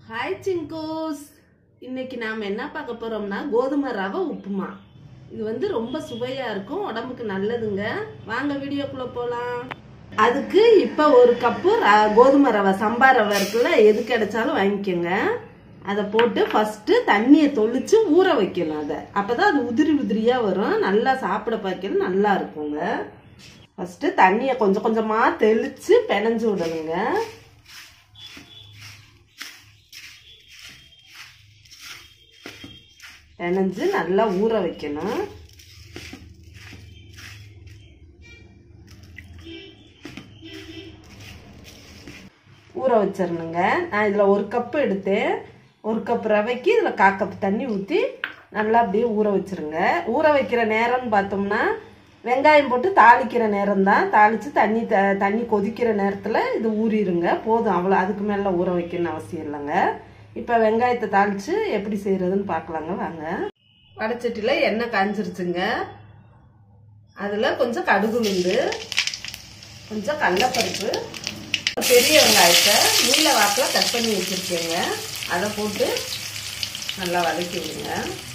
hi சிங்கோஸ் இன்னைக்கு நாம் என்ன பார்க்க போறோம்னா கோதுமை ரவை உப்புமா இது வந்து ரொம்ப சுவையா இருக்கும் உடம்புக்கு நல்லதுங்க வாங்க வீடியோக்குள்ள போலாம் அதுக்கு இப்போ ஒரு கப்பு ர- கோதுமை ரவை சம்பா ரவை இருக்குல்ல எது கிடைச்சாலும் வாங்கிக்கோங்க அதை போட்டு ஃபர்ஸ்ட் தண்ணியை தொளிச்சு ஊற வைக்கணும் அதை அப்பதான் அது உதிரி உதிரியா வரும் நல்லா சாப்பிட பார்க்கல நல்லா இருக்குங்க ஃபர்ஸ்ட் தண்ணியை கொஞ்சம் கொஞ்சமா தெளிச்சு பிணைஞ்சு விடணுங்க பிணைஞ்சு நல்லா ஊற வைக்கணும் ஊற வச்சிடணுங்க நான் இதில் ஒரு கப்பு எடுத்தேன் ஒரு கப் ரவைக்கு இதில் கா கப் தண்ணி ஊற்றி நல்லா அப்படியே ஊற வச்சிருங்க ஊற வைக்கிற நேரம்னு பார்த்தோம்னா வெங்காயம் போட்டு தாளிக்கிற நேரம் தான் தாளித்து தண்ணி த தண்ணி கொதிக்கிற நேரத்தில் இது ஊறிடுங்க போதும் அவ்வளோ அதுக்கு மேலே ஊற வைக்கணும்னு அவசியம் இல்லைங்க இப்போ வெங்காயத்தை தாளித்து எப்படி செய்கிறதுன்னு பார்க்கலாங்க வாங்க வடச்சட்டியில் எண்ணெய் காஞ்சிருச்சுங்க அதில் கொஞ்சம் கடுகு உளுந்து கொஞ்சம் கடலப்பருப்பு பெரிய வெங்காயத்தை நீல வாக்கில் கட் பண்ணி வச்சுருக்கேங்க அதை போட்டு நல்லா வதக்கி விடுங்க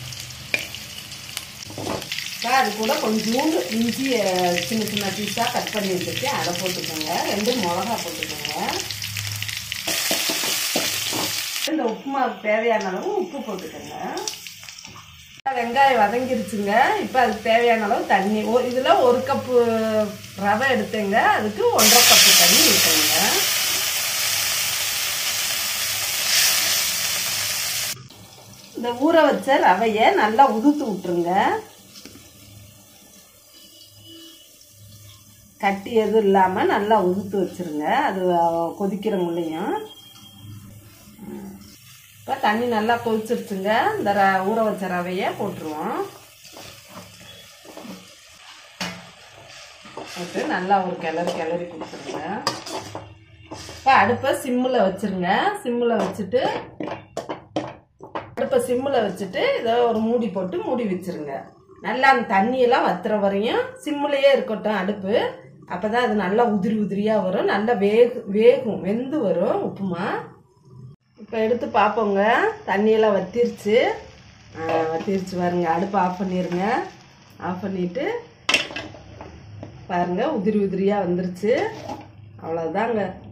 இப்போ அது கூட கொஞ்சோண்டு இஞ்சி அஹ், சின்ன சின்ன பீஸாக கட் பண்ணி வச்சுருக்கேன் அதை போட்டுக்கோங்க ரெண்டு மிளகா போட்டுக்கோங்க இந்த உப்புமாவுக்கு தேவையான அளவு உப்பு போட்டுக்கோங்க வெங்காயம் வதங்கிருச்சுங்க இப்போ அதுக்கு தேவையான அளவு தண்ணி ஓ இதில் ஒரு கப்பு ரவை எடுத்தேங்க அதுக்கு ஒன்றரை கப்பு தண்ணி ஊற்றுங்க இந்த ஊற வச்ச ரவையை நல்லா உதுத்து விட்டுருங்க கட்டி எதுவும் இல்லாமல் நல்லா உதுத்து வச்சிருங்க அது அஹ், கொதிக்கிற முள்ளையும் இப்போ தண்ணி நல்லா கொதிச்சிருச்சுங்க இந்த ர- ஊற வச்ச ரவையை போட்டுருவோம் போட்டு நல்லா ஒரு கிளறி கிளறி கொடுத்துருங்க இப்போ அடுப்பை சிம்மில் வச்சிருங்க சிம்மில் வச்சுட்டு அடுப்பை சிம்மில் வச்சுட்டு இதை ஒரு மூடி போட்டு மூடி வச்சிருங்க நல்லா அந்த தண்ணியெல்லாம் வத்துற வரையும் சிம்மிலேயே இருக்கட்டும் அடுப்பு அப்போ தான் அது நல்லா உதிரி உதிரியாக வரும் நல்லா வேகு வேகும் வெந்து வரும் உப்புமா இப்போ எடுத்து பார்ப்போங்க தண்ணியெல்லாம் வத்திருச்சு ஆ, வத்திருச்சு பாருங்க அடுப்பு ஆஃப் பண்ணிடுங்க ஆஃப் பண்ணிட்டு பாருங்க உதிரி உதிரியாக வந்துருச்சு அவ்வளோதாங்க